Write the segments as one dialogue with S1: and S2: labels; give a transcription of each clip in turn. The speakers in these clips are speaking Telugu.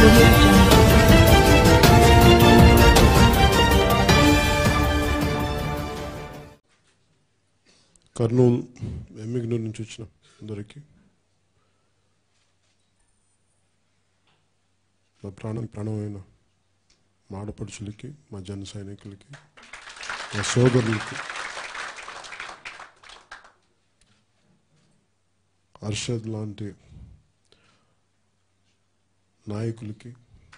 S1: audio jungle.
S2: కర్నూలు ఎమ్మిగ్నూరు నుంచి వచ్చిన అందరికి మా ప్రాణం ప్రాణమైన మా ఆడపడుచులకి మా జన సైనికులకి మా సోదరులకి అర్షద్ లాంటి నాయకులకి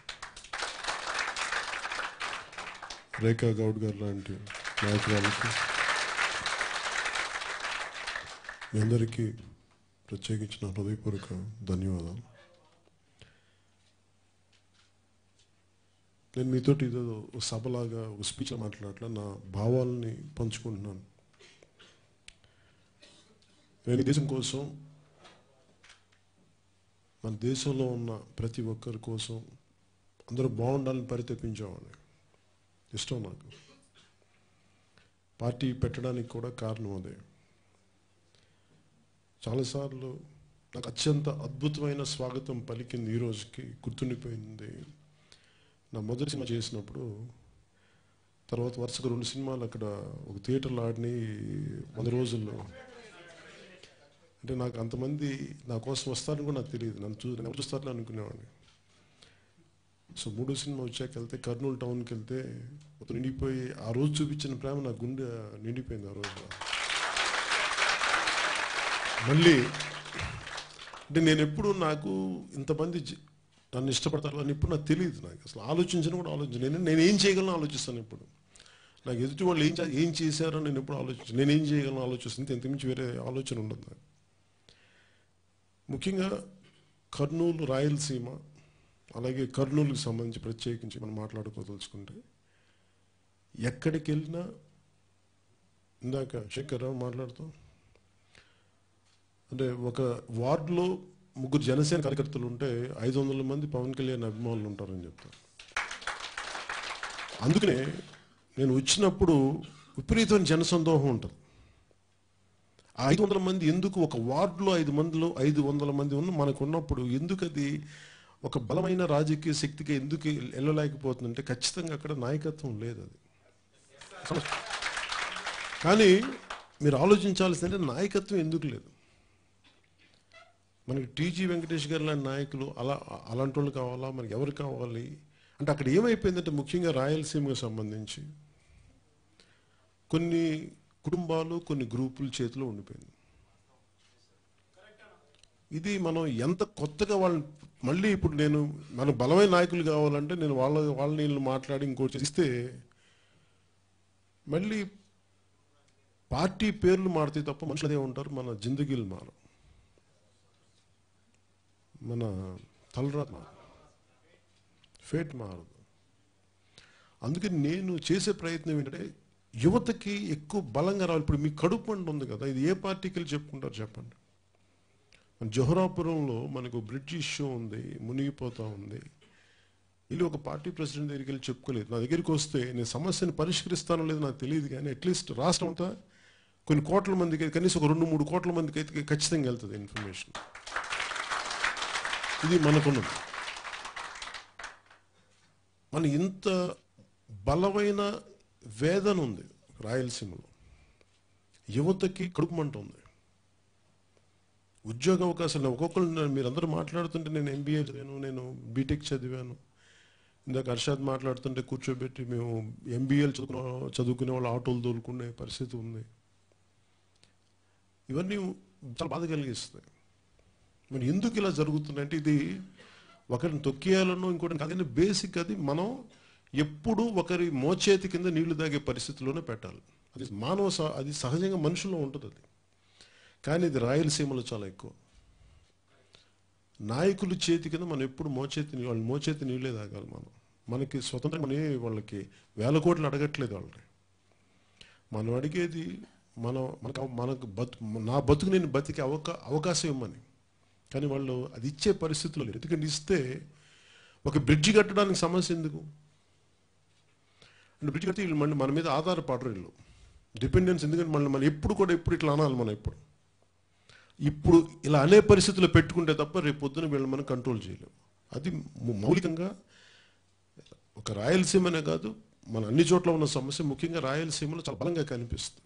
S2: రేఖా గౌడ్ గారు లాంటి నాయకురాలకి మీ అందరికీ ప్రత్యేకించిన హృదయపూర్వక ధన్యవాదాలు నేను మీతోటి ఏదో ఒక సభలాగా ఒక స్పీచ్ మాట్లాడట్లా నా భావాలని పంచుకుంటున్నాను నేను ఈ దేశం కోసం మన దేశంలో ఉన్న ప్రతి ఒక్కరి కోసం అందరూ బాగుండాలని పరితపించేవాడిని ఇష్టం నాకు పార్టీ పెట్టడానికి కూడా కారణం అదే చాలాసార్లు నాకు అత్యంత అద్భుతమైన స్వాగతం పలికింది ఈ రోజుకి గుర్తుండిపోయింది నా మొదటి సినిమా చేసినప్పుడు తర్వాత వరుసగా రెండు సినిమాలు అక్కడ ఒక థియేటర్లో ఆడిని వంద రోజుల్లో అంటే నాకు అంతమంది నా కోసం వస్తారని కూడా నాకు తెలియదు నన్ను చూ నన్ను చూస్తారని అనుకునేవాడిని సో మూడో సినిమా వచ్చాక వెళ్తే కర్నూలు టౌన్కి వెళ్తే మొత్తం నిండిపోయి ఆ రోజు చూపించిన ప్రేమ నా గుండె నిండిపోయింది ఆ రోజు మళ్ళీ అంటే నేను ఎప్పుడు నాకు ఇంతమంది జ- నన్ను ఇష్టపడతారు అని ఇప్పుడు నాకు తెలియదు నాకు అసలు ఆలోచించిన కూడా ఆలోచించను నేను నేను ఏం చేయగలను ఆలోచిస్తాను ఇప్పుడు నాకు ఎదుటి వాళ్ళు ఏం చే- ఏం చేశారో నేను ఎప్పుడు ఆలోచించను నేను ఏం చేయగలను ఆలోచిస్తుంది ఇంతకుమించి వేరే ఆలోచన ఉండదు నాకు ముఖ్యంగా కర్నూలు రాయలసీమ అలాగే కర్నూలుకి సంబంధించి ప్రత్యేకించి మనం మాట్లాడుకోదలుచుకుంటే ఎక్కడికి వెళ్ళినా ఇందాక శేఖర్రావు మాట్లాడుతూ అంటే ఒక వార్డులో ముగ్గురు జనసేన కార్యకర్తలు ఉంటే ఐదు వందల మంది పవన్ కళ్యాణ్ అభిమానులు ఉంటారని చెప్తారు అందుకనే నేను వచ్చినప్పుడు విపరీతమైన జనసందోహం ఉంటుంది ఆ ఐదు వందల మంది ఎందుకు ఒక వార్డులో ఐదు మందిలో ఐదు వందల మంది ఉన్న మనకు ఉన్నప్పుడు ఎందుకు అది ఒక బలమైన రాజకీయ శక్తికి ఎందుకు వెళ్ళలేకపోతుందంటే ఖచ్చితంగా అక్కడ నాయకత్వం లేదు అది కానీ మీరు ఆలోచించాల్సిందంటే నాయకత్వం ఎందుకు లేదు మనకి టీజీ వెంకటేష్ గారు లాంటి నాయకులు అలా అలాంటి వాళ్ళు కావాలా మనకి ఎవరు కావాలి అంటే అక్కడ ఏమైపోయిందంటే ముఖ్యంగా రాయలసీమకు సంబంధించి కొన్ని కుటుంబాలు కొన్ని గ్రూపుల చేతిలో ఉండిపోయింది ఇది మనం ఎంత కొత్తగా వాళ్ళని మళ్ళీ ఇప్పుడు నేను మన బలమైన నాయకులు కావాలంటే నేను వాళ్ళ వాళ్ళ నీళ్ళు మాట్లాడి ఇంకోటి చేస్తే మళ్ళీ పార్టీ పేర్లు మారితే తప్ప మనుషులు అదే ఉంటారు మన జిందగీలు మారు మన తలరాత మారదు ఫేట్ మారదు అందుకని నేను చేసే ప్రయత్నం ఏంటంటే యువతకి ఎక్కువ బలంగా రావాలి ఇప్పుడు మీ కడుపు పండు ఉంది కదా ఇది ఏ పార్టీకి వెళ్ళి చెప్పుకుంటారు చెప్పండి మన జోహరాపురంలో మనకు బ్రిడ్జ్ ఇష్యూ ఉంది మునిగిపోతా ఉంది వీళ్ళు ఒక పార్టీ ప్రెసిడెంట్ దగ్గరికి వెళ్ళి చెప్పుకోలేదు నా దగ్గరికి వస్తే నేను సమస్యను పరిష్కరిస్తానో లేదో నాకు తెలియదు కానీ అట్లీస్ట్ రాష్ట్రం అంతా కొన్ని కోట్ల మందికి కనీసం ఒక రెండు మూడు కోట్ల మందికి అయితే ఖచ్చితంగా వెళ్తుంది ఇన్ఫర్మేషన్ ఇది మనకున్నది మన ఇంత బలమైన వేదన ఉంది రాయలసీమలో యువతకి కడుపు మంట ఉంది ఉద్యోగ అవకాశాలు ఒక్కొక్కరు నన్ను మీరందరూ మాట్లాడుతుంటే నేను ఎంబీఏ చదివాను నేను బీటెక్ చదివాను ఇందాక హర్షాద్ మాట్లాడుతుంటే కూర్చోబెట్టి మేము ఎంబీఏలు చదువుకున్న చదువుకునే వాళ్ళు ఆటోలు తోలుకునే పరిస్థితి ఉంది ఇవన్నీ చాలా బాధ కలిగిస్తాయి మరి ఎందుకు ఇలా జరుగుతుందంటే ఇది ఒకరిని తొక్కేయాలనో ఇంకోటి కాదని బేసిక్ అది మనం ఎప్పుడు ఒకరి మోచేతి కింద నీళ్లు తాగే పరిస్థితిలోనే పెట్టాలి అది మానవ సహ- అది సహజంగా మనుషుల్లో ఉంటుంది అది కానీ ఇది రాయలసీమలో చాలా ఎక్కువ నాయకుల చేతి కింద మనం ఎప్పుడు మోచేతి నీ- వాళ్ళ మోచేతి నీళ్ళే తాగాలి మనం మనకి స్వతంత్రం మన వాళ్ళకి వేల కోట్లు అడగట్లేదు వాళ్ళని మనం అడిగేది మనం మనకు మనకు బతు నా బతుకు నేను బతికే అవకా అవకాశం ఇవ్వమని కానీ వాళ్ళు అది ఇచ్చే పరిస్థితుల్లో లేరు ఎందుకంటే ఇస్తే ఒక బ్రిడ్జి కట్టడానికి సమస్య ఎందుకు అంటే బ్రిడ్జ్ కడితే వీళ్ళు మళ్ళీ మన మీద ఆధారపడరు వీళ్ళు డిపెండెన్స్ ఎందుకంటే మళ్ళీ మనం ఎప్పుడు కూడా ఎప్పుడు ఇట్లా అనాలి మనం ఎప్పుడు ఇప్పుడు ఇలా అనే పరిస్థితుల్లో పెట్టుకుంటే తప్ప రేపు పొద్దున వీళ్ళు మనం కంట్రోల్ చేయలేము అది ము- మౌలికంగా ఒక రాయలసీమనే కాదు మన అన్ని చోట్ల ఉన్న సమస్య ముఖ్యంగా రాయలసీమలో చాలా బలంగా కనిపిస్తుంది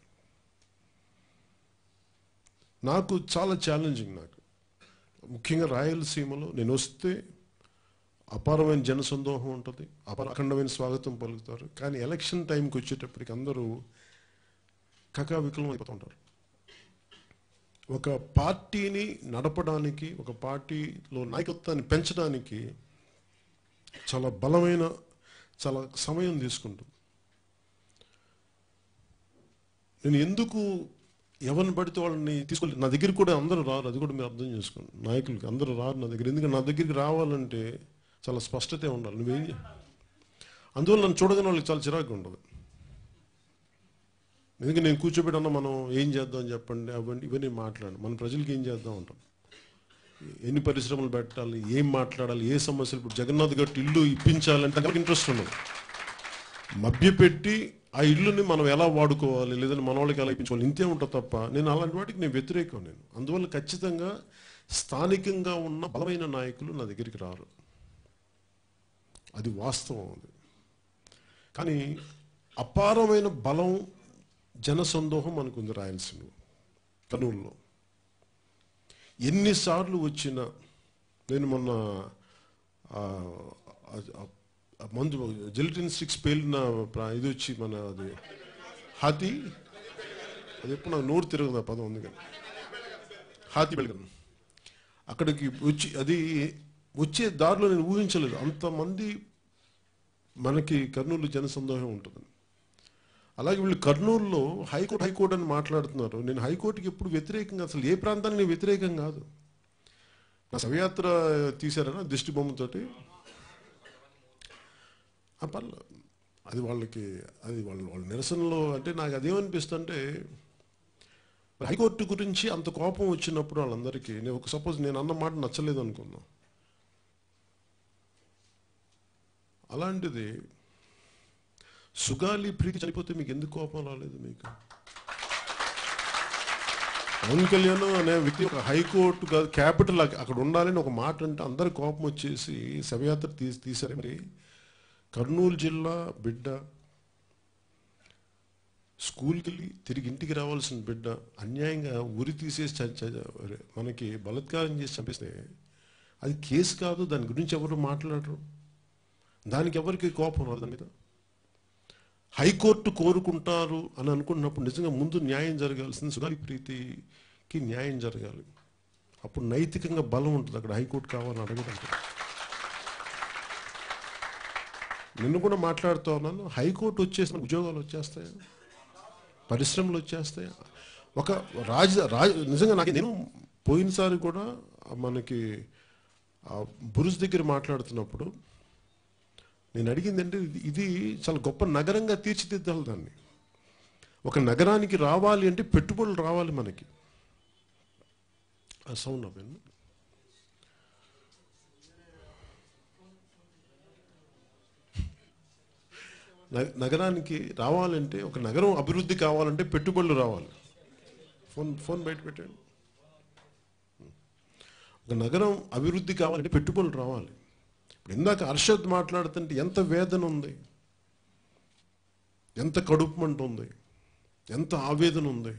S2: నాకు చాలా ఛాలెంజింగ్ నాకు ముఖ్యంగా రాయలసీమలో నేను వస్తే అపారమైన జనసందోహం ఉంటుంది అపార అఖండమైన స్వాగతం పలుకుతారు కానీ ఎలక్షన్ టైంకి వచ్చేటప్పటికి అందరూ కకావికలం అయిపోతూ ఉంటారు ఒక పార్టీని నడపడానికి ఒక పార్టీలో నాయకత్వాన్ని పెంచడానికి చాలా బలమైన చాలా సమయం తీసుకుంటుంది నేను ఎందుకు ఎవరిని పడితే వాళ్ళని తీసుకోలేదు నా దగ్గరికి కూడా అందరూ రారు అది కూడా మీరు అర్థం చేసుకోండి నాయకులకి అందరూ రారు నా దగ్గర ఎందుకంటే నా దగ్గరికి రావాలంటే చాలా స్పష్టతే ఉండాలి నువ్వేం చే- అందువల్ల నన్ను చూడగానే వాళ్ళకి చాలా చిరాకు ఉండదు ఎందుకంటే నేను కూర్చోబెట్టి అన్న మనం ఏం చేద్దాం చెప్పండి అవ్వండి ఇవన్నీ మాట్లాడు మన ప్రజలకి ఏం చేద్దాం అంటాం ఎన్ని పరిశ్రమలు పెట్టాలి ఏం మాట్లాడాలి ఏ సమస్యలు ఇప్పుడు జగన్నాథ్ గట్టు ఇల్లు ఇప్పించాలంటే నాకు ఇంట్రెస్ట్ ఉండదు మభ్యపెట్టి ఆ ఇల్లుని మనం ఎలా వాడుకోవాలి లేదంటే మన వాళ్ళకి ఎలా ఇప్పించుకోవాలి ఇంతే ఉంటుంది తప్ప నేను అలాంటి వాటికి నేను వ్యతిరేకం నేను అందువల్ల ఖచ్చితంగా స్థానికంగా ఉన్న బలమైన నాయకులు నా దగ్గరికి రారు అది వాస్తవం అది కానీ అపారమైన బలం జనసందోహం మనకుంది రాయలసీమలో కర్నూలులో ఎన్నిసార్లు వచ్చినా నేను మొన్న ఆ, ఆ- ఆ మందు జెలిటిన్ స్టిక్స్ పేలిన ప్ర- ఇది వచ్చి మన అది హాతి అది ఎప్పుడు నాకు నోరు తిరగదు ఆ పదం ఉంది కానీ హాతి బెల్గన్ అక్కడికి వచ్చి అది వచ్చే దారిలో నేను ఊహించలేదు అంతమంది మనకి కర్నూలు జనసందోహం ఉంటుంది అలాగే వీళ్ళు కర్నూలులో హైకోర్టు హైకోర్టు అని మాట్లాడుతున్నారు నేను హైకోర్టుకి ఎప్పుడు వ్యతిరేకంగా అసలు ఏ ప్రాంతానికి నేను వ్యతిరేకం కాదు నా శవయాత్ర తీశారనా దిష్టి బొమ్మతోటి ఆ పర్లేదు అది వాళ్ళకి అది వాళ్ళ వాళ్ళ నిరసనలో అంటే నాకు అదేమనిపిస్తుంటే మరి హైకోర్టు గురించి అంత కోపం వచ్చినప్పుడు వాళ్ళందరికీ నేను ఒక సపోజ్ నేను అన్న మాట నచ్చలేదు అనుకున్నా అలాంటిది సుగాలి ప్రీతి చనిపోతే మీకు ఎందుకు కోపం రాలేదు మీకు పవన్ కళ్యాణ్ అనే వ్యక్తి ఒక హైకోర్టు కాదు క్యాపిటల్ అక్కడ ఉండాలని ఒక మాట అంటే అందరి కోపం వచ్చేసి శవయాత్ర తీసి తీశారు మరి కర్నూలు జిల్లా బిడ్డ స్కూల్కి వెళ్ళి తిరిగి ఇంటికి రావాల్సిన బిడ్డ అన్యాయంగా ఉరి తీసేసి చ- చ- మనకి బలత్కారం చేసి చంపిస్తే అది కేసు కాదు దాని గురించి ఎవరు మాట్లాడరు దానికి ఎవరికి కోపం రాదు దాని మీద హైకోర్టు కోరుకుంటారు అని అనుకున్నప్పుడు నిజంగా ముందు న్యాయం జరగాల్సింది సుగాలి ప్రీతికి న్యాయం జరగాలి అప్పుడు నైతికంగా బలం ఉంటుంది అక్కడ హైకోర్టు కావాలని అడగడానికి నిన్ను కూడా మాట్లాడుతూ ఉన్నాను హైకోర్టు వచ్చేసిన ఉద్యోగాలు వచ్చేస్తాయా పరిశ్రమలు వచ్చేస్తాయా ఒక రాజ రాజ నిజంగా నాకు నేను పోయినసారి కూడా మనకి ఆ బురుజ్ దగ్గర మాట్లాడుతున్నప్పుడు నేను అడిగింది అంటే ఇది- ఇది చాలా గొప్ప నగరంగా తీర్చిదిద్దాలి దాన్ని ఒక నగరానికి రావాలి అంటే పెట్టుబడులు రావాలి మనకి ఆ సౌండ్ అవ్వండి న- నగరానికి రావాలంటే ఒక నగరం అభివృద్ధి కావాలంటే పెట్టుబడులు రావాలి ఫోన్ ఫోన్ బయట పెట్టండి ఒక నగరం అభివృద్ధి కావాలంటే పెట్టుబడులు రావాలి ఇప్పుడు ఇందాక హర్షద్ మాట్లాడుతుంటే ఎంత వేదన ఉంది ఎంత కడుపు మంట ఉంది ఎంత ఆవేదన ఉంది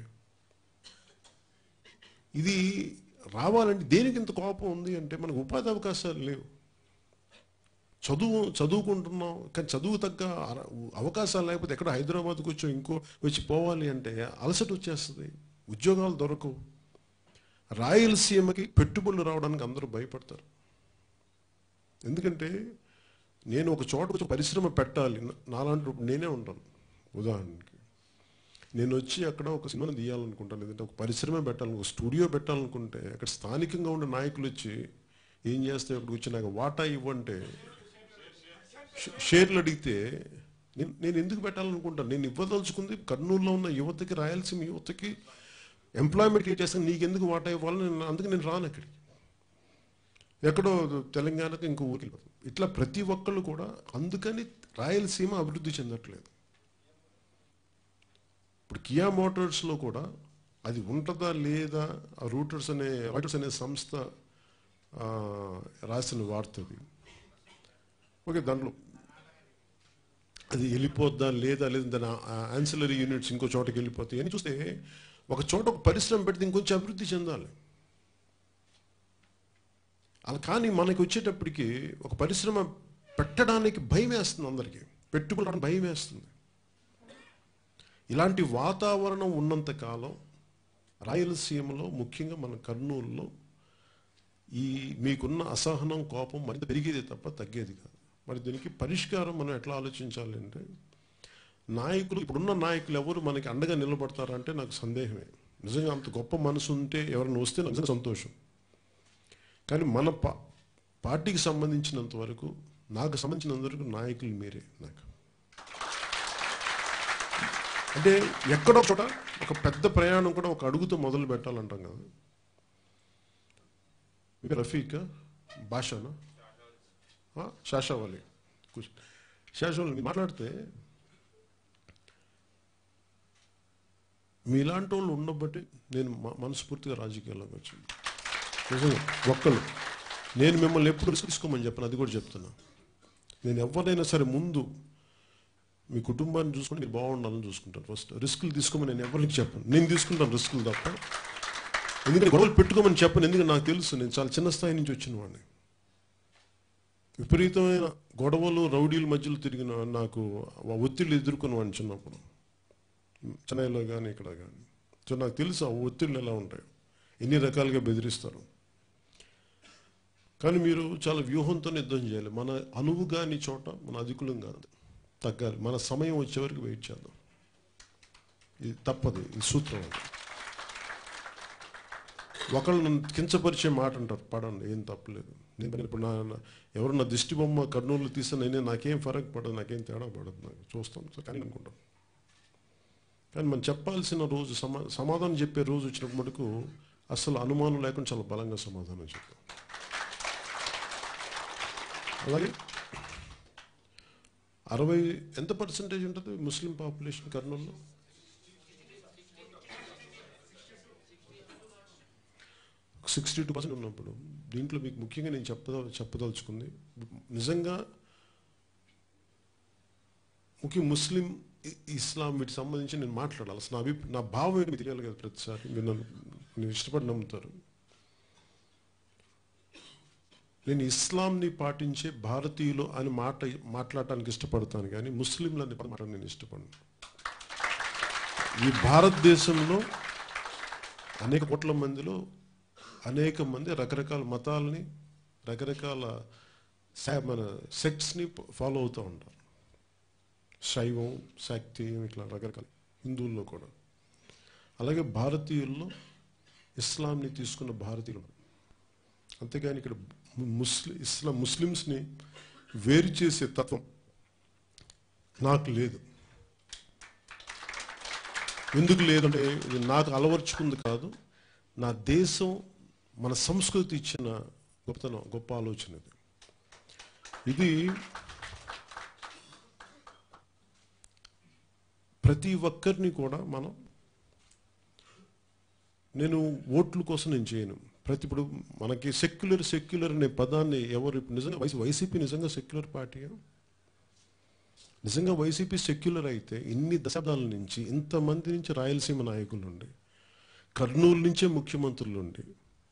S2: ఇది రావాలంటే దేనికి ఇంత కోపం ఉంది అంటే మనకు ఉపాధి అవకాశాలు లేవు చదువు చదువుకుంటున్నాం కానీ చదువు తగ్గ అర- అవకాశాలు లేకపోతే ఎక్కడ హైదరాబాద్కి వచ్చి ఇంకో వచ్చి పోవాలి అంటే అలసట వచ్చేస్తుంది ఉద్యోగాలు దొరకవు రాయలసీమకి పెట్టుబడులు రావడానికి అందరూ భయపడతారు ఎందుకంటే నేను ఒక చోట వచ్చి పరిశ్రమ పెట్టాలి నా- నాలాంటి ఇప్పుడు నేనే ఉంటాను ఉదాహరణకి నేను వచ్చి అక్కడ ఒక సినిమాని తీయాలనుకుంటాను లేదంటే ఒక పరిశ్రమ పెట్టాలని ఒక స్టూడియో పెట్టాలనుకుంటే అక్కడ స్థానికంగా ఉండే నాయకులు వచ్చి ఏం చేస్తే అక్కడికి వచ్చి నాకు వాటా ఇవ్వంటే షే- షేర్లు అడిగితే నేను నేను ఎందుకు పెట్టాలనుకుంటాను నేను ఇవ్వదలుచుకుంది కర్నూలులో ఉన్న యువతకి రాయలసీమ యువతకి ఎంప్లాయ్మెంట్ క్రియేట్ చేస్తాను నీకు ఎందుకు వాటా ఇవ్వాలని నేను అందుకే నేను రాను అక్కడికి ఎక్కడో తెలంగాణకు ఇంకో ఊరికి వెళ్ళిపోతాం ఇట్లా ప్రతి ఒక్కళ్ళు కూడా అందుకని రాయలసీమ అభివృద్ధి చెందట్లేదు ఇప్పుడు కియా మోటార్స్లో కూడా అది ఉంటుందా లేదా ఆ రూటర్స్ అనే రాటర్స్ అనే సంస్థ ఆ, రాసిన వార్త అది ఓకే దాంట్లో అది వెళ్ళిపోద్దా లేదా లేదా దాని ఆన్సిలరీ యూనిట్స్ ఇంకో చోటకి వెళ్ళిపోతాయి అని చూస్తే ఒక చోట ఒక పరిశ్రమ పెడితే ఇంకొంచెం అభివృద్ధి చెందాలి అలా కానీ మనకి వచ్చేటప్పటికి ఒక పరిశ్రమ పెట్టడానికి భయం వేస్తుంది అందరికీ పెట్టుకోవడానికి భయం వేస్తుంది ఇలాంటి వాతావరణం ఉన్నంత కాలం రాయలసీమలో ముఖ్యంగా మన కర్నూలులో ఈ మీకున్న అసహనం కోపం మరింత పెరిగేది తప్ప తగ్గేది కాదు మరి దీనికి పరిష్కారం మనం ఎట్లా ఆలోచించాలి అంటే నాయకులు ఇప్పుడున్న నాయకులు ఎవరు మనకి అండగా నిలబడతారంటే నాకు సందేహమే నిజంగా అంత గొప్ప మనసు ఉంటే ఎవరైనా వస్తే నాకు నిజంగా సంతోషం కానీ మన పా పార్టీకి సంబంధించినంత వరకు నాకు సంబంధించినంత వరకు నాయకులు మీరే నాకు అంటే ఎక్కడో చోట ఒక పెద్ద ప్రయాణం కూడా ఒక అడుగుతో మొదలు పెట్టాలంటాం కదా మీ పేరు రఫీక్ భాషనా శాషావాలి కూర్చో శాషావాలి మాట్లాడితే మీలాంటి వాళ్ళు ఉండబట్టి నేను మ- మనస్ఫూర్తిగా రాజకీయాల్లోకి వచ్చాను నిజంగా ఒక్కరు నేను మిమ్మల్ని ఎప్పుడు రిస్క్ తీసుకోమని చెప్పను అది కూడా చెప్తున్నా నేను ఎవరైనా సరే ముందు మీ కుటుంబాన్ని చూసుకుని మీరు బాగుండాలని చూసుకుంటాను ఫస్ట్ రిస్కులు తీసుకోమని నేను ఎవరికి చెప్పను నేను తీసుకుంటాను రిస్కులు తప్ప ఎందుకంటే గొడవలు పెట్టుకోమని చెప్పను ఎందుకంటే నాకు తెలుసు నేను చాలా చిన్న స్థాయి నుంచి వచ్చిన వాడిని విపరీతమైన గొడవలు రౌడీల మధ్యలో తిరిగిన నాకు ఆ ఒత్తిళ్ళు ఎదుర్కొన్న వాడిని చిన్నప్పుడు చెన్నైలో కానీ ఇక్కడ కానీ సో నాకు తెలుసు ఆ ఒత్తిళ్ళు ఎలా ఉంటాయి ఎన్ని రకాలుగా బెదిరిస్తారు కానీ మీరు చాలా వ్యూహంతో యుద్ధం చేయాలి మన అనువు కాని చోట మన అధికులం కాదు తగ్గాలి మన సమయం వచ్చే వరకు వెయిట్ చేద్దాం ఇది తప్పదు ఇది సూత్రం అది ఒకళ్ళు నన్ను కించపరిచే మాట అంటారు పడండి ఏం తప్పలేదు నేను ఇప్పుడు నా నా- ఎవరు నా దిష్టి బొమ్మ కర్నూలు తీస్తే నేనే నాకేం ఫరక్ పడదు నాకేం తేడా పడదు నాకు చూస్తాం సో కానీ అనుకుంటాం కానీ మనం చెప్పాల్సిన రోజు సమా సమాధానం చెప్పే రోజు వచ్చినప్పుడు మటుకు అసలు అనుమానం లేకుండా చాలా బలంగా సమాధానం చెప్తాం అలాగే అరవై ఎంత పర్సంటేజ్ ఉంటుంది ముస్లిం పాపులేషన్ కర్నూలులో సిక్స్టీ టూ పర్సెంట్ ఉన్నప్పుడు దీంట్లో మీకు ముఖ్యంగా నేను చెప్పద చెప్పదలుచుకుంది నిజంగా ముఖ్య ముస్లిం ఇ- ఇస్లాం వీటికి సంబంధించి నేను మాట్లాడాలి అసలు నా అభి నా భావం ఏంటి మీకు తెలియాలి కదా ప్రతిసారి మీరు నన్ను నేను ఇష్టపడి నమ్ముతారు నేను ఇస్లాంని పాటించే భారతీయులు అని మాట మాట్లాడటానికి ఇష్టపడతాను కానీ ముస్లింలని మాట్లాడ నేను ఇష్టపడను ఈ భారతదేశంలో అనేక కోట్ల మందిలో అనేక మంది రకరకాల మతాలని రకరకాల సా- మన సెక్ట్స్ని ఫాలో అవుతూ ఉంటారు శైవం శాక్తేయం ఇట్లా రకరకాల హిందువుల్లో కూడా అలాగే భారతీయుల్లో ఇస్లాంని తీసుకున్న భారతీయులు ఉన్నారు. అంతేగాని ఇక్కడ ముస్లిం ఇస్లాం ముస్లిమ్స్ని వేరు చేసే తత్వం నాకు లేదు ఎందుకు లేదంటే ఇది నాకు అలవర్చుకుంది కాదు నా దేశం మన సంస్కృతి ఇచ్చిన గొప్పతనం గొప్ప ఆలోచన ఇది ఇది ప్రతి ఒక్కరిని కూడా మనం నేను ఓట్ల కోసం నేను చేయను ప్రతి ఇప్పుడు మనకి సెక్యులర్ సెక్యులర్ అనే పదాన్ని ఎవరు ఇప్పుడు నిజంగా వైసీ వైసీపీ నిజంగా సెక్యులర్ పార్టీయా నిజంగా వైసీపీ సెక్యులర్ అయితే ఇన్ని దశాబ్దాల నుంచి ఇంతమంది నుంచి రాయలసీమ నాయకులు ఉండి కర్నూలు నుంచే ముఖ్యమంత్రులు ఉండి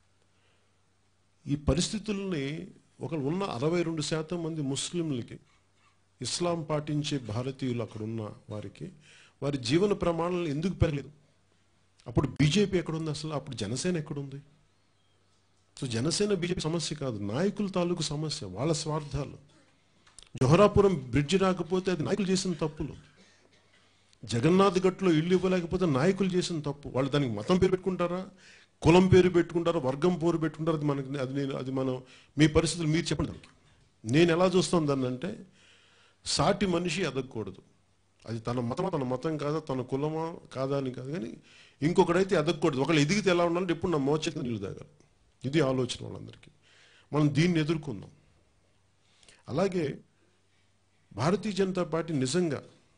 S2: ఈ పరిస్థితుల్ని ఒక ఉన్న అరవై రెండు శాతం మంది ముస్లింలకి ఇస్లాం పాటించే భారతీయులు అక్కడ ఉన్న వారికి వారి జీవన ప్రమాణాలు ఎందుకు పెరగలేదు అప్పుడు బీజేపీ ఎక్కడుంది అసలు అప్పుడు జనసేన ఎక్కడుంది సో జనసేన బీజేపీ సమస్య కాదు నాయకుల తాలూకు సమస్య వాళ్ళ స్వార్థాలు జోహరాపురం బ్రిడ్జి రాకపోతే అది నాయకులు చేసిన తప్పులు జగన్నాథ్ గట్లో ఇల్లు ఇవ్వలేకపోతే నాయకులు చేసిన తప్పు వాళ్ళు దానికి మతం పేరు పెట్టుకుంటారా కులం పేరు పెట్టుకుంటారా వర్గం పేరు పెట్టుకుంటారా అది మనకి అది నేను అది మనం మీ పరిస్థితులు మీరు చెప్పండి దానికి నేను ఎలా చూస్తాను దాన్ని అంటే సాటి మనిషి ఎదగకూడదు అది తన మతమా తన మతం కాదా తన కులమా కాదా అని కాదు కానీ ఇంకొకడైతే ఎదగకూడదు ఒకళ్ళు ఎదిగితే ఎలా ఉండాలంటే ఎప్పుడు నా మోచేత నీళ్ళు తాగాలి ఇది ఆలోచన వాళ్ళందరికీ మనం దీన్ని ఎదుర్కొందాం అలాగే భారతీయ జనతా పార్టీ నిజంగా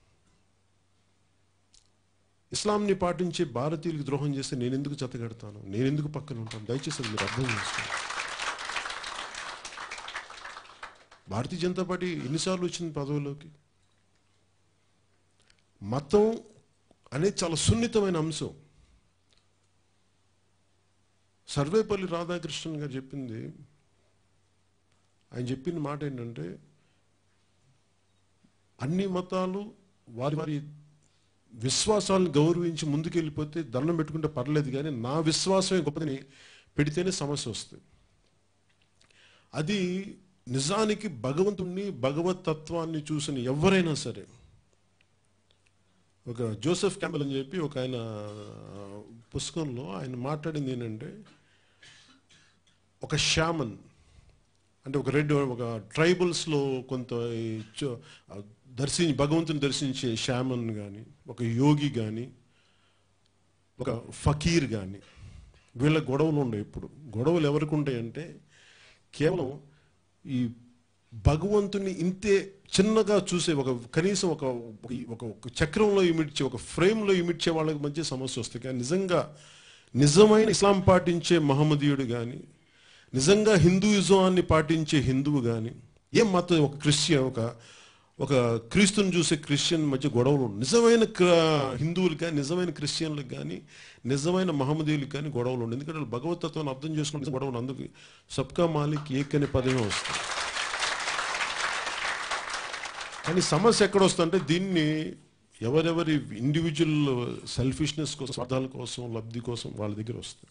S2: ఇస్లాంని పాటించే భారతీయులకు ద్రోహం చేస్తే నేను ఎందుకు జతగడతాను నేను ఎందుకు పక్కన ఉంటాను దయచేసి అది మీరు అర్థం చేసుకోండి భారతీయ జనతా పార్టీ ఎన్నిసార్లు వచ్చింది పదవిలోకి మతం అనేది చాలా సున్నితమైన అంశం సర్వేపల్లి రాధాకృష్ణన్ గారు చెప్పింది ఆయన చెప్పిన మాట ఏంటంటే అన్ని మతాలు వారి వారి విశ్వాసాలను గౌరవించి ముందుకెళ్ళిపోతే దండం పెట్టుకుంటే పర్లేదు కానీ నా విశ్వాసమే గొప్పదని పెడితేనే సమస్య వస్తుంది అది నిజానికి భగవంతుణ్ణి భగవత్ తత్వాన్ని చూసిన ఎవరైనా సరే ఒక జోసెఫ్ క్యాంబెల్ అని చెప్పి ఒక ఆయన పుస్తకంలో ఆయన మాట్లాడింది ఏంటంటే ఒక షామన్ అంటే ఒక రెడ్ ఒక ట్రైబల్స్లో కొంత ఈ చో- దర్శించి భగవంతుని దర్శించే షామన్ కానీ ఒక యోగి కానీ ఒక ఫకీర్ కానీ వీళ్ళ గొడవలు ఉండవు ఎప్పుడు గొడవలు ఎవరికి ఉంటాయంటే కేవలం ఈ భగవంతుని ఇంతే చిన్నగా చూసే ఒక కనీసం ఒక ఒక ఒక చక్రంలో ఇమిడ్చే ఒక ఫ్రేమ్లో ఇమిడ్చే వాళ్ళకి మధ్య సమస్య వస్తాయి కానీ నిజంగా నిజమైన ఇస్లాం పాటించే మహమ్మదీయుడు కానీ నిజంగా హిందూయిజాన్ని పాటించే హిందువు కానీ ఏం మతం ఒక క్రిస్టియన్ ఒక ఒక క్రీస్తుని చూసే క్రిస్టియన్ మధ్య గొడవలు ఉండవు. నిజమైన క్ర- హిందువులకు కానీ నిజమైన క్రిస్టియన్లకు కానీ నిజమైన మహమ్మదీయులకు కానీ గొడవలు ఉండవు ఎందుకంటే వాళ్ళు భగవతత్వాన్ని అర్థం చేసుకుంటే గొడవలు అందుకు సబ్కా మాలిక్ ఏక్ అనే పదమే వస్తుంది కానీ సమస్య ఎక్కడ వస్తుందంటే దీన్ని ఎవరెవరి ఇండివిజువల్ సెల్ఫిష్నెస్ కోసం స్వార్థాల కోసం లబ్ధి కోసం వాళ్ళ దగ్గర వస్తుంది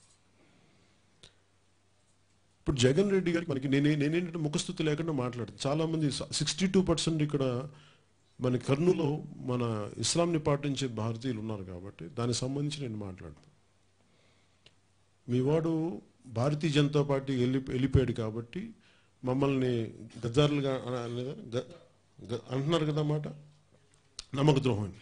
S2: ఇప్పుడు జగన్ రెడ్డి గారికి మనకి నేనే నేనేంటంటే ముఖస్థుతి లేకుండా మాట్లాడుతాను చాలా మంది సిక్స్టీ టూ పర్సెంట్ ఇక్కడ మన కర్నూలులో మన ఇస్లాంని పాటించే భారతీయులు ఉన్నారు కాబట్టి దానికి సంబంధించి నేను మాట్లాడతాను మీ వాడు భారతీయ జనతా పార్టీ వెళ్ళి వెళ్ళిపోయాడు కాబట్టి మమ్మల్ని గద్దారులుగా అన- అనలేదా? గ- గ- అంటున్నారు కదా మాట నమ్మక ద్రోహం అని.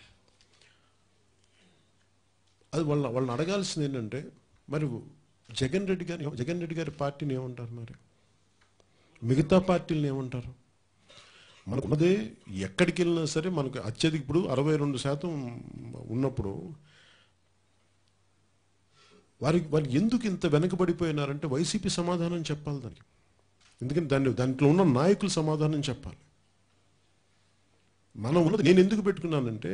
S2: అది వాళ్ళ వాళ్ళని అడగాల్సింది ఏంటంటే మరి జగన్ రెడ్డి గారి జగన్ రెడ్డి గారి పార్టీని ఏమంటారు మరి మిగతా పార్టీలను ఏమంటారు మనకున్నదే ఎక్కడికి వెళ్ళినా సరే మనకు అత్యధిక ఇప్పుడు అరవై రెండు శాతం ఉన్నప్పుడు వారికి వారు ఎందుకు ఇంత వెనకబడిపోయినారంటే వైసీపీ సమాధానం చెప్పాలి దానికి ఎందుకంటే దాన్ని దాంట్లో ఉన్న నాయకులు సమాధానం చెప్పాలి మనం ఉన్నది నేను ఎందుకు పెట్టుకున్నానంటే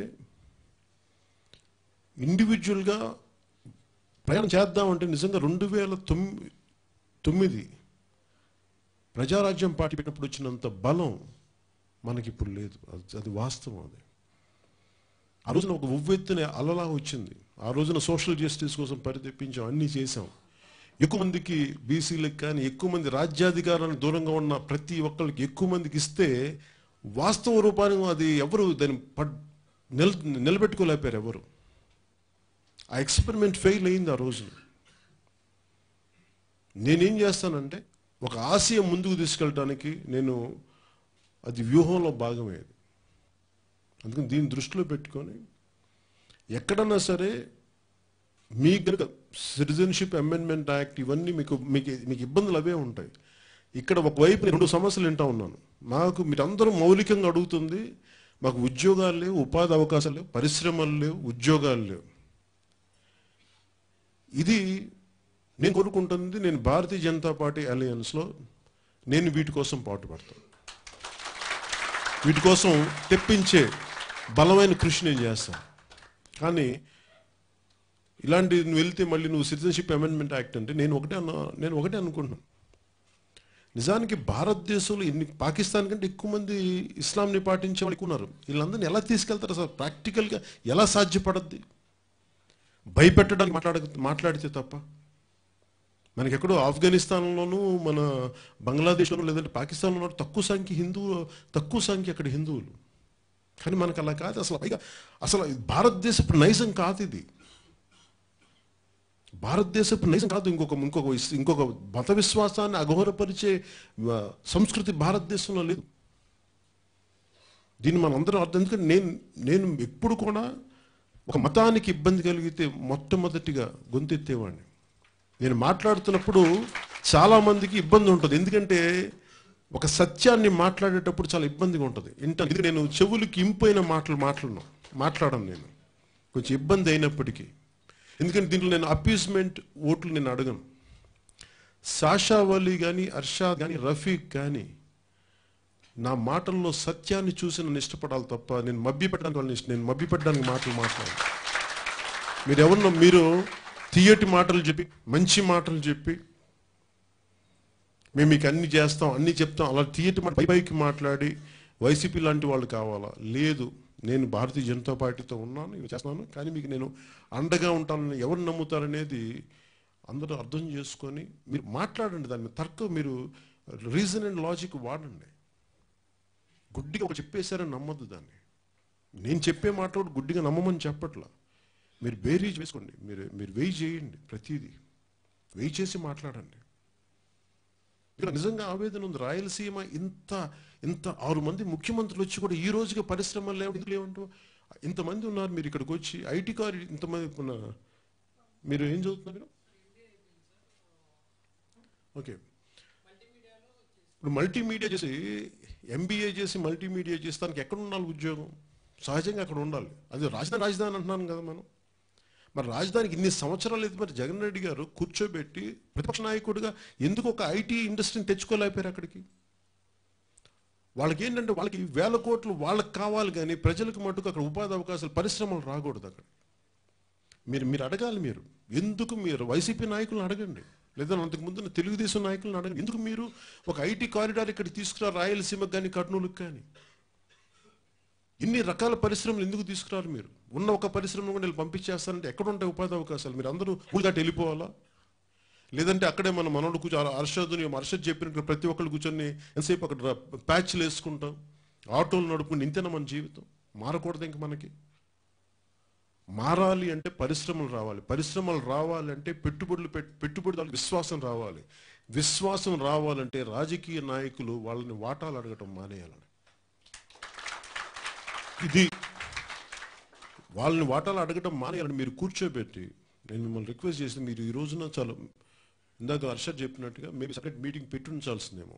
S2: ఇండివిజువల్గా ప్రయాణం చేద్దామంటే నిజంగా రెండు వేల తొమ్మిది తొమ్మిది ప్రజారాజ్యం పార్టీ పెట్టినప్పుడు వచ్చినంత బలం మనకి ఇప్పుడు లేదు అది- అది వాస్తవం అది ఆ రోజున ఒక ఉవ్వెత్తున అలలా వచ్చింది ఆ రోజున సోషల్ జస్టిస్ కోసం పరితెప్పించాం అన్నీ చేశాం ఎక్కువ మందికి బీసీలకు కానీ ఎక్కువ మంది రాజ్యాధికారానికి దూరంగా ఉన్న ప్రతి ఒక్కరికి ఎక్కువ మందికి ఇస్తే వాస్తవ రూపాన్ని అది ఎవరు దాన్ని పడ్ నిల నిలబెట్టుకోలేపారు ఎవరు ఆ ఎక్స్పెరిమెంట్ ఫెయిల్ అయింది ఆ రోజున నేనేం చేస్తానంటే ఒక ఆశయం ముందుకు తీసుకెళ్ళడానికి నేను అది వ్యూహంలో భాగమేది అందుకని దీన్ని దృష్టిలో పెట్టుకొని ఎక్కడన్నా సరే మీ కనుక సిటిజన్షిప్ అమెండ్మెంట్ యాక్ట్ ఇవన్నీ మీకు మీకు మీకు ఇబ్బందులు అవే ఉంటాయి ఇక్కడ ఒకవైపు నేను రెండు సమస్యలు వింటా ఉన్నాను మాకు మీరందరూ మౌలికంగా అడుగుతుంది మాకు ఉద్యోగాలు లేవు ఉపాధి అవకాశాలు లేవు పరిశ్రమలు లేవు ఉద్యోగాలు లేవు ఇది నేను కోరుకుంటుంది నేను భారతీయ జనతా పార్టీ అలయన్స్లో నేను వీటి కోసం పాటుపడతాను వీటి కోసం తెప్పించే బలమైన కృషి నేను చేస్తాను కానీ ఇలాంటి నువ్వు వెళ్తే మళ్ళీ నువ్వు సిటిజన్షిప్ అమెండ్మెంట్ యాక్ట్ అంటే నేను ఒకటే అన్నా నేను ఒకటే అనుకుంటున్నాను నిజానికి భారతదేశంలో ఎన్ని పాకిస్తాన్ కంటే ఎక్కువ మంది ఇస్లాంని పాటించే వాళ్ళు ఎక్కువ ఉన్నారు వీళ్ళందరినీ ఎలా తీసుకెళ్తారు అసలు ప్రాక్టికల్గా ఎలా సాధ్యపడద్ది భయపెట్టడానికి మాట్లాడ మాట్లాడితే తప్ప మనకి ఎక్కడో ఆఫ్ఘనిస్తాన్లోనూ మన బంగ్లాదేశ్లోనూ లేదంటే పాకిస్తాన్లో ఉన్నారు తక్కువ సంఖ్య హిందువు తక్కువ సంఖ్య అక్కడ హిందువులు కానీ మనకు అలా కాదు అసలు పైగా అసలు ఇది భారతదేశపు నైజం కాదు ఇది భారతదేశపు నైజం కాదు ఇంకొక ఇంకొక విస్- ఇంకొక మత విశ్వాసాన్ని అఘోరపరిచే ఆ, సంస్కృతి భారతదేశంలో లేదు దీన్ని మనం అందరం అర్థం ఎందుకంటే నేను నేను ఎప్పుడు కూడా ఒక మతానికి ఇబ్బంది కలిగితే మొట్టమొదటిగా గొంతెత్తేవాడిని నేను మాట్లాడుతున్నప్పుడు చాలా మందికి ఇబ్బంది ఉంటుంది ఎందుకంటే ఒక సత్యాన్ని మాట్లాడేటప్పుడు చాలా ఇబ్బందిగా ఉంటుంది ఇంట ఇది నేను చెవులకి ఇంపైన మాటలు మాట్లాడను మాట్లాడను నేను కొంచెం ఇబ్బంది అయినప్పటికీ ఎందుకంటే దీంట్లో నేను అపీస్మెంట్ ఓట్లు నేను అడగను సాషా వలీ కానీ అర్షాద్ కానీ రఫీక్ కానీ నా మాటల్లో సత్యాన్ని చూసి నన్ను ఇష్టపడాలి తప్ప నేను మభ్యపెట్టడానికి వాళ్ళని ఇష్టం నేను మభ్యపెట్టడానికి మాటలు మాట్లాడాలి మీరు ఎవరినో మీరు తీయటి మాటలు చెప్పి మంచి మాటలు చెప్పి మేము మీకు అన్ని చేస్తాం అన్ని చెప్తాం అలా తీయటి మాట పై పైకి మాట్లాడి వైసీపీ లాంటి వాళ్ళు కావాలా లేదు నేను భారతీయ జనతా పార్టీతో ఉన్నాను ఇవి చేస్తున్నాను కానీ మీకు నేను అండగా ఉంటానని ఎవరు నమ్ముతారనేది అందరూ అర్థం చేసుకొని మీరు మాట్లాడండి దాని మీద తర్కం మీరు రీజన్ అండ్ లాజిక్ వాడండి గుడ్డిగా ఒక చెప్పేశారని నమ్మద్దు దాన్ని నేను చెప్పే మాట కూడా గుడ్డిగా నమ్మమని చెప్పట్లా మీరు బేరీజ్ వేసుకోండి మీరు మీరు వెయ్యి చేయండి ప్రతిదీ వెయ్యి చేసి మాట్లాడండి ఇక్కడ నిజంగా ఆవేదన ఉంది రాయలసీమ ఇంత ఇంత ఆరు మంది ముఖ్యమంత్రులు వచ్చి కూడా ఈ రోజుగా పరిశ్రమలు లేవు ఎందుకు లేవంటూ ఇంతమంది ఉన్నారు మీరు ఇక్కడికి వచ్చి ఐటీ కార్ ఇంతమంది ఉన్న మీరు ఏం చదువుతున్నారు ఓకే ఇప్పుడు మల్టీమీడియా చేసి ఎంబీఏ చేసి మల్టీమీడియా చేసి దానికి ఎక్కడ ఉండాలి ఉద్యోగం సహజంగా అక్కడ ఉండాలి అది రాజధాని రాజధాని అంటున్నాను కదా మనం మరి రాజధానికి ఇన్ని సంవత్సరాలు అయితే మరి జగన్ రెడ్డి గారు కూర్చోబెట్టి ప్రతిపక్ష నాయకుడిగా ఎందుకు ఒక ఐటీ ఇండస్ట్రీని తెచ్చుకోలేకపోయారు అక్కడికి వాళ్ళకి ఏంటంటే వాళ్ళకి వేల కోట్లు వాళ్ళకి కావాలి కానీ ప్రజలకు మటుకు అక్కడ ఉపాధి అవకాశాలు పరిశ్రమలు రాకూడదు అక్కడ మీరు మీరు అడగాలి మీరు ఎందుకు మీరు వైసీపీ నాయకులను అడగండి లేదా అంతకు ముందు తెలుగుదేశం నాయకులను అడగండి ఎందుకు మీరు ఒక ఐటీ కారిడార్ ఇక్కడ తీసుకురా రాయలసీమకు కానీ కర్నూలుకు కానీ ఇన్ని రకాల పరిశ్రమలు ఎందుకు తీసుకురారు మీరు ఉన్న ఒక పరిశ్రమ కూడా వీళ్ళు పంపించేస్తారంటే ఎక్కడ ఉంటాయి ఉపాధి అవకాశాలు మీరు అందరూ ఊళ్ళదాటి వెళ్ళిపోవాలా లేదంటే అక్కడే మన మనోడు కూర్చో అర్షద్ని అర్షద్ చెప్పినట్టు ప్రతి ఒక్కళ్ళు కూర్చొని ఎంతసేపు అక్కడ ప్యాచ్లు వేసుకుంటాం ఆటోలు నడుపుకుని ఇంతేనా మన జీవితం మారకూడదు ఇంక మనకి మారాలి అంటే పరిశ్రమలు రావాలి పరిశ్రమలు రావాలి అంటే పెట్టుబడులు పెట్- పెట్టుబడిదారులకు విశ్వాసం రావాలి విశ్వాసం రావాలంటే రాజకీయ నాయకులు వాళ్ళని వాటాలు అడగటం మానేయాలని ఇది వాళ్ళని వాటాలు అడగటం మానేయాలని మీరు కూర్చోబెట్టి నేను మిమ్మల్ని రిక్వెస్ట్ చేసి మీరు ఈ రోజున చాలా ఇందాక హర్షద్ చెప్పినట్టుగా మేబీ సపరేట్ మీటింగ్ పెట్టుంచాల్సిందేమో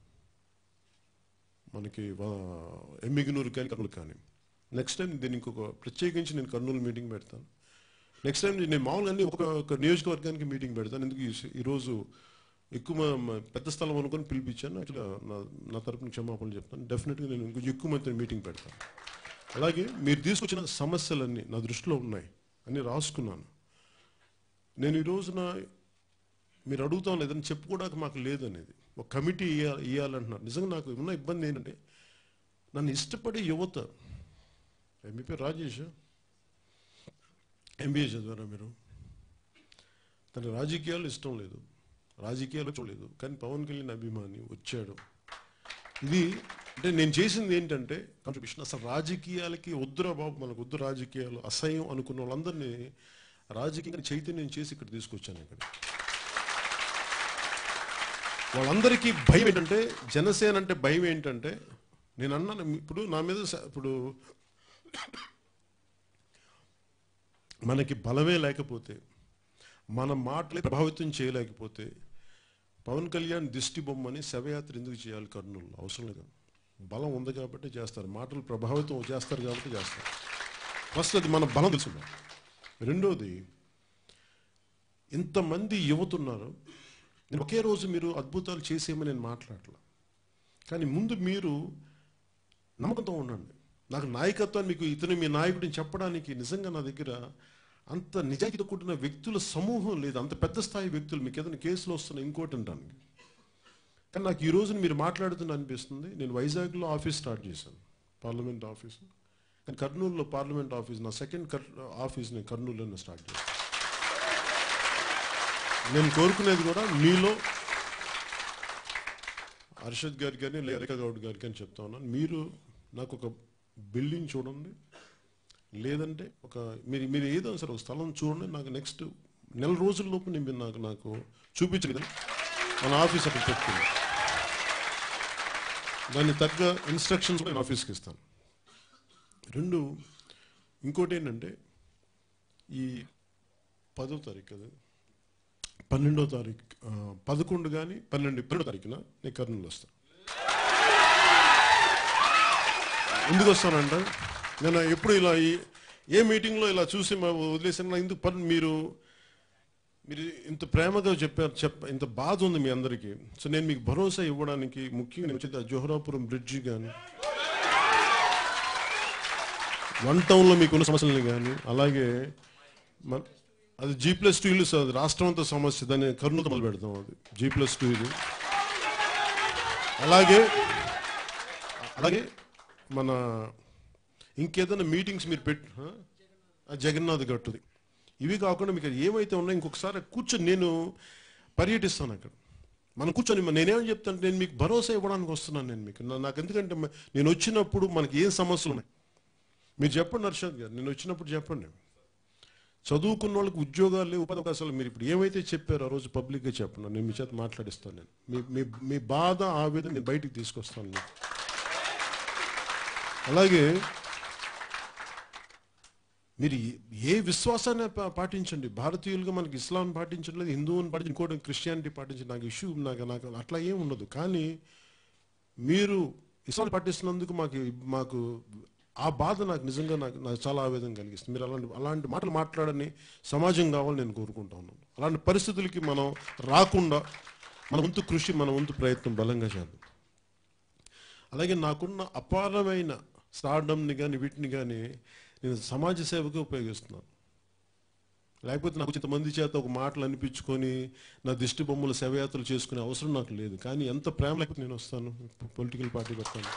S2: మనకి ఎమ్మిగినూరు కానీ కర్నూలు కానీ నెక్స్ట్ టైం దీన్ని ఇంకొక ప్రత్యేకించి నేను కర్నూలు మీటింగ్ పెడతాను నెక్స్ట్ టైం నేను మామూలుగా అన్ని ఒక ఒక నియోజకవర్గానికి మీటింగ్ పెడతాను ఎందుకు ఈ- ఈరోజు ఎక్కువ మ- మ- పెద్ద స్థలం అనుకొని పిలిపించాను యాక్చువల్గా నా నా తరపున క్షమాపణలు చెప్తాను డెఫినెట్గా నేను ఇంకొంచెం ఎక్కువ మంది మీటింగ్ పెడతాను అలాగే మీరు తీసుకొచ్చిన సమస్యలన్నీ నా దృష్టిలో ఉన్నాయి అన్ని రాసుకున్నాను నేను ఈ రోజున మీరు అడుగుతాం లేదని చెప్పుకోవడానికి మాకు లేదనేది ఒక కమిటీ ఇయ్యాలి ఇవ్వాలంటున్నారు నిజంగా నాకు ఉన్న ఇబ్బంది ఏంటంటే నన్ను ఇష్టపడే యువత మీ పేరు రాజేష్ ఎంబీఏ చదివారా మీరు తన రాజకీయాలు ఇష్టం లేదు రాజకీయాలు చూడలేదు కానీ పవన్ కళ్యాణ్ అభిమాని వచ్చాడు ఇది అంటే నేను చేసింది ఏంటంటే కాంట్రిబ్యూషన్ అసలు రాజకీయాలకి వద్దురా బాబు మనకు వద్దు రాజకీయాలు అసహ్యం అనుకున్న వాళ్ళందరినీ రాజకీయంగా చైతన్యం చేసి ఇక్కడ తీసుకొచ్చాను ఇక్కడ వాళ్ళందరికీ భయం ఏంటంటే జనసేన అంటే భయం ఏంటంటే నేను అన్నాను ఇప్పుడు నా మీద స- ఇప్పుడు మనకి బలమే లేకపోతే మన మాటలే ప్రభావితం చేయలేకపోతే పవన్ కళ్యాణ్ దిష్టి బొమ్మని శవయాత్ర ఎందుకు చేయాలి కర్నూలు అవసరం లేదు బలం ఉంది కాబట్టి చేస్తారు మాటలు ప్రభావితం చేస్తారు కాబట్టి చేస్తారు ఫస్ట్ అది మన బలం తెలుసు రెండోది ఇంతమంది యువత ఉన్నారు నేను ఒకే రోజు మీరు అద్భుతాలు చేసేయమని నేను మాట్లాడలా కానీ ముందు మీరు నమ్మకంతో ఉండండి నాకు నాయకత్వాన్ని మీకు ఇతను మీ నాయకుడిని చెప్పడానికి నిజంగా నా దగ్గర అంత నిజాయితీతో కూడిన వ్యక్తుల సమూహం లేదు అంత పెద్ద స్థాయి వ్యక్తులు మీకు ఏదైనా కేసులు వస్తున్నా ఇంకోటి అంటానికి కానీ నాకు ఈ రోజు మీరు మాట్లాడుతున్న అనిపిస్తుంది నేను వైజాగ్లో ఆఫీస్ స్టార్ట్ చేశాను పార్లమెంట్ ఆఫీస్ కానీ కర్నూలులో పార్లమెంట్ ఆఫీస్ నా సెకండ్ కర్ ఆఫీస్ నేను కర్నూలులోనే స్టార్ట్ చేశాను నేను కోరుకునేది కూడా మీలో హర్షద్ గారికి కానీ లేదా రేఖా గౌడ్ గారికి కానీ చెప్తా ఉన్నాను మీరు నాకు ఒక బిల్డింగ్ చూడండి లేదంటే ఒక మీరు మీరు ఏదో సరే ఒక స్థలం చూడండి నాకు నెక్స్ట్ నెల రోజుల లోపు నేను మీరు నాకు నాకు చూపించలేదు మన ఆఫీస్ అక్కడ పెట్టుకుంది దాన్ని తగ్గ ఇన్స్ట్రక్షన్స్ నేను ఆఫీస్కి ఇస్తాను రెండు ఇంకోటి ఏంటంటే ఈ పదో తారీఖు కదా పన్నెండో తారీఖు ఆ, పదకొండు కానీ పన్నెండు పన్నెండో తారీఖున నేను కర్నూలు వస్తాను ఎందుకు వస్తానంటే నేను ఎప్పుడు ఇలా ఈ- ఏ మీటింగ్లో ఇలా చూసి మా వదిలేసాను నాకు ఎందుకు పని మీరు మీరు ఇంత ప్రేమగా చెప్పారు చెప్ప ఇంత బాధ ఉంది మీ అందరికీ సో నేను మీకు భరోసా ఇవ్వడానికి ముఖ్యంగా నేను వచ్చేది ఆ జోహరాపురం బ్రిడ్జి కానీ వన్ టౌన్లో మీకున్న సమస్యలని కానీ అలాగే మన అది జీ ప్లస్ టూ ఇల్లు సార్ రాష్ట్రం అంతా సమస్య దాన్ని కర్నూలు మొదలు పెడతాం అది జీ ప్లస్ టూ ఇది అలాగే అలాగే మన ఇంకేదైనా మీటింగ్స్ మీరు పెట్ ఆ? ఆ జగన్నాథ్ గట్టుది ఇవి కాకుండా మీకు ఏమైతే ఉన్నాయో ఇంకొకసారి కూర్చొని నేను పర్యటిస్తాను అక్కడ మనం కూర్చొని మ- నేనేమని చెప్తాను నేను మీకు భరోసా ఇవ్వడానికి వస్తున్నాను నేను మీకు నా- నాకు ఎందుకంటే మ- నేను వచ్చినప్పుడు మనకి ఏం సమస్యలు ఉన్నాయి మీరు చెప్పండి హర్షద్ గారు నేను వచ్చినప్పుడు చెప్పండి చదువుకున్న వాళ్ళకి ఉద్యోగాలు లేవు ఉపాధి అవకాశాలు మీరు ఇప్పుడు ఏమైతే చెప్పారో ఆ రోజు పబ్లిక్గా చెప్పండి నేను మీ చేత మాట్లాడిస్తాను నేను మీ మీ మీ బాధ ఆవేదన నేను బయటికి తీసుకొస్తాను మీకు అలాగే మీరు ఏ- ఏ విశ్వాసాన్ని పా- పాటించండి భారతీయులుగా మనకి ఇస్లాం పాటించట్లేదు హిందువుని పాటించి ఇంకోటి క్రిస్టియానిటీ పాటించి నాకు ఇష్యూ నాకు నాకు అట్లా ఏం ఉండదు కానీ మీరు ఇస్లాం పాటిస్తున్నందుకు మాకు మాకు ఆ బాధ నాకు నిజంగా నాకు నాకు చాలా ఆవేదన కలిగిస్తుంది మీరు అలాంటి అలాంటి మాటలు మాట్లాడని సమాజం కావాలని నేను కోరుకుంటా ఉన్నాను అలాంటి పరిస్థితులకి మనం రాకుండా మన వంతు కృషి మన వంతు ప్రయత్నం బలంగా చేద్దాం అలాగే నాకున్న అపారమైన స్టార్డమ్ని కానీ వీటిని కానీ నేను సమాజ సేవకు ఉపయోగిస్తున్నాను లేకపోతే నాకు ఇంతమంది చేత ఒక మాటలు అనిపించుకొని నా దిష్టి బొమ్మలు శవయాత్రలు చేసుకునే అవసరం నాకు లేదు కానీ ఎంత ప్రేమ లేకపోతే నేను వస్తాను పొలిటికల్ పార్టీ పెడతాను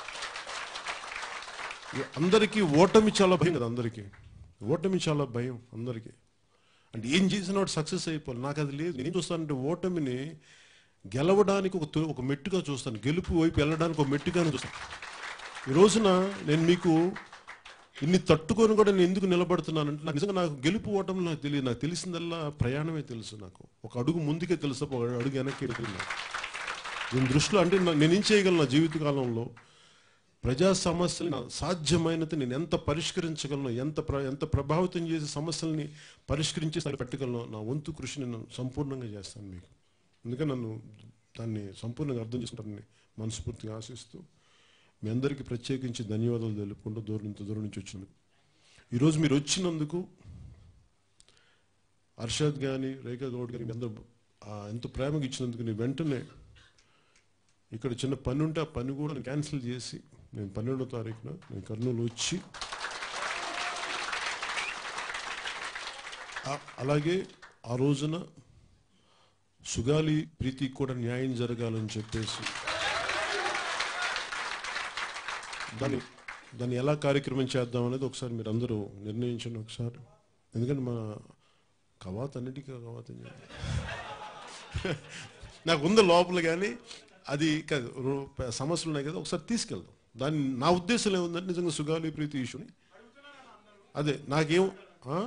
S2: ఈ అందరికీ ఓటమి చాలా భయం కదా అందరికీ ఓటమి చాలా భయం అందరికీ అంటే ఏం చేసిన వాడు సక్సెస్ అయిపోవాలి నాకు అది లేదు నేను చూస్తానంటే ఓటమిని గెలవడానికి ఒక తొ- ఒక మెట్టుగా చూస్తాను గెలుపు వైపు వెళ్ళడానికి ఒక మెట్టుగానే చూస్తాను ఈ రోజున నేను మీకు ఇన్ని తట్టుకొని కూడా నేను ఎందుకు నిలబడుతున్నానంటే నాకు నిజంగా నాకు గెలుపు ఓటమి నాకు తెలియదు నాకు తెలిసిందల్లా ప్రయాణమే తెలుసు నాకు ఒక అడుగు ముందుకే తెలుసు ఒక అడుగు వెనక్కి తెలియదు నాకు. దీని దృష్టిలో అంటే నా- నేనేం చేయగలను నా జీవితకాలంలో ప్రజా సమస్యలు నా సాధ్యమైనంత నేను ఎంత పరిష్కరించగలను ఎంత ప్ర ఎంత ప్రభావితం చేసే సమస్యల్ని పరిష్కరించి స్థాయి పెట్టగలను నా వంతు కృషి నేను సంపూర్ణంగా చేస్తాను మీకు అందుకని నన్ను దాన్ని సంపూర్ణంగా అర్థం చేసుకుంటానని మనస్ఫూర్తిగా ఆశిస్తూ మీ అందరికీ ప్రత్యేకించి ధన్యవాదాలు తెలుపుకుంటూ దూరం ఇంత దూరం నుంచి వచ్చినందుకు ఈరోజు మీరు వచ్చినందుకు అర్షద్ కానీ రేఖా గౌడ్ కానీ మీ అందరూ ఆ, ఎంత ప్రేమగా ఇచ్చినందుకు నేను వెంటనే ఇక్కడ చిన్న పని ఉంటే ఆ పని కూడా నేను క్యాన్సిల్ చేసి నేను పన్నెండో తారీఖున నేను కర్నూలు వచ్చి ఆ- అలాగే ఆ రోజున సుగాలి ప్రీతికి కూడా న్యాయం జరగాలని చెప్పేసి దాన్ని దాన్ని ఎలా కార్యక్రమం చేద్దాం అనేది ఒకసారి మీరు అందరూ నిర్ణయించండి ఒకసారి ఎందుకంటే మా కవాత్ అన్నిటికీ కవాత్ అని చెప్పి. నాకు ఉంది లోపల కానీ అది కాదు రో- ప- సమస్యలు ఉన్నాయి కదా ఒకసారి తీసుకెళ్దాం దాన్ని నా ఉద్దేశం ఏముందంటే నిజంగా సుగాలి ప్రీతి ఇష్యూని అదే నాకేం ఆ?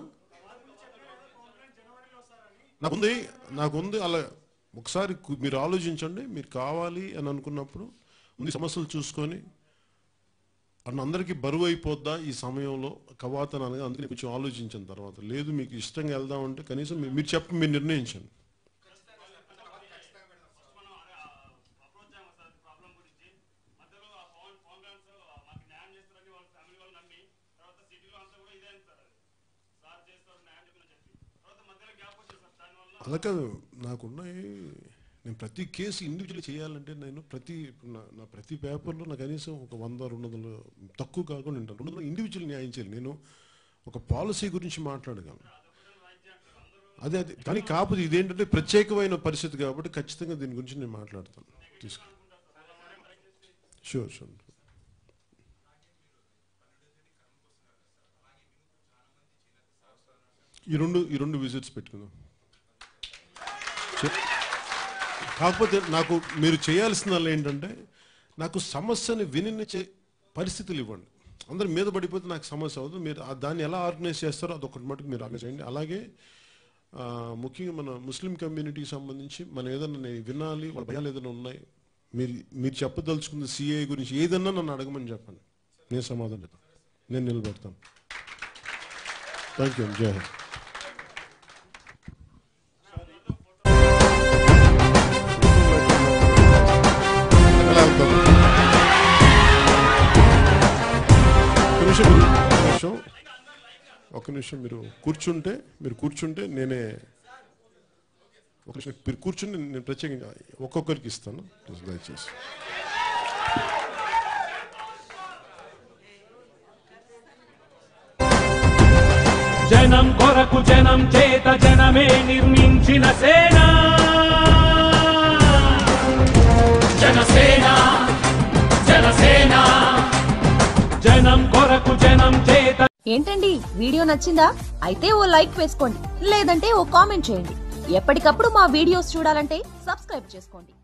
S2: నాకుంది నాకుంది అలా ఒకసారి కు- మీరు ఆలోచించండి మీరు కావాలి అని అనుకున్నప్పుడు ముందు సమస్యలు చూసుకొని అన్న అందరికీ బరువు అయిపోద్దా ఈ సమయంలో కవాతన అనగా అందుకని కొంచెం ఆలోచించిన తర్వాత లేదు మీకు ఇష్టంగా వెళ్దామంటే కనీసం మీ- మీరు చెప్పి మీరు నిర్ణయించండి
S1: మనం అదే అప్రోచ్ అయ్యాము సార్ ప్రాబ్లం గురించి మధ్యలో ఆ పవన్ పవన్ కళ్యాణ్ సార్ మాకు న్యాయం చేస్తారని వాళ్ళ ఫ్యామిలీ వాళ్ళు నమ్మి తర్వాత సిటీలో అంతా కూడా ఇదే అయింది సార్ అది సార్ చేస్తారు న్యాయం చెప్పిన చెప్పి తర్వాత మధ్యలో గ్యాప్ వచ్చింది సార్ దానివల్ల
S2: అలా కాదు నాకున్నాయి నేను ప్రతి కేసు ఇండివిజువల్ చేయాలంటే నేను ప్రతి నా నా ప్రతి పేపర్లో నాకు కనీసం ఒక వంద రెండు వందలు తక్కువ కాకుండా ఉంటాను రెండు వందలు ఇండివిజువల్ న్యాయం చేయాలి నేను ఒక పాలసీ గురించి మాట్లాడగలను అదే అదే కానీ కాకపోతే ఇదేంటంటే ప్రత్యేకమైన పరిస్థితి కాబట్టి ఖచ్చితంగా దీని గురించి నేను మాట్లాడతాను తీసుకు షూర్ షూర్ ఈ రెండు ఈ రెండు విజిట్స్ పెట్టుకుందాం చెప్ కాకపోతే నాకు మీరు చేయాల్సిందల్లా ఏంటంటే నాకు సమస్యని వినిచ్చే పరిస్థితులు ఇవ్వండి అందరు మీద పడిపోతే నాకు సమస్య అవుతుంది మీరు ఆ దాన్ని ఎలా ఆర్గనైజ్ చేస్తారో అదొకటి మటుకు మీరు ఆర్గనైజ్ చేయండి అలాగే ఆ, ముఖ్యంగా మన ముస్లిం కమ్యూనిటీకి సంబంధించి మనం ఏదైనా నేను వినాలి వాళ్ళ భయాలు ఏదైనా ఉన్నాయి మీరు మీరు చెప్పదలుచుకున్న సిఏ గురించి ఏదన్నా నన్ను అడగమని చెప్పండి నేను సమాధానం చెప్తాను నేను నిలబెడతాను థ్యాంక్ యూ జై హింద్ ఎలా వెళ్తారు? ఒక నిమిషం మీరు- ఒక నిమిషం ఒక నిమిషం మీరు కూర్చుంటే మీరు కూర్చుంటే నేనే ఒక నిమిషం మీరు కూర్చుని నేను ప్రత్యేకంగా ఒక్కొక్కరికి ఇస్తాను ప్లీజ్ దయచేసి
S3: జనం కొరకు జనం చేత జనమే నిర్మించిన సేన జనసేన జనసేన జనం కొరకు జనం చేత
S4: ఏంటండి వీడియో నచ్చిందా అయితే ఓ లైక్ వేసుకోండి లేదంటే ఓ కామెంట్ చేయండి ఎప్పటికప్పుడు మా వీడియోస్ చూడాలంటే సబ్స్క్రైబ్ చేసుకోండి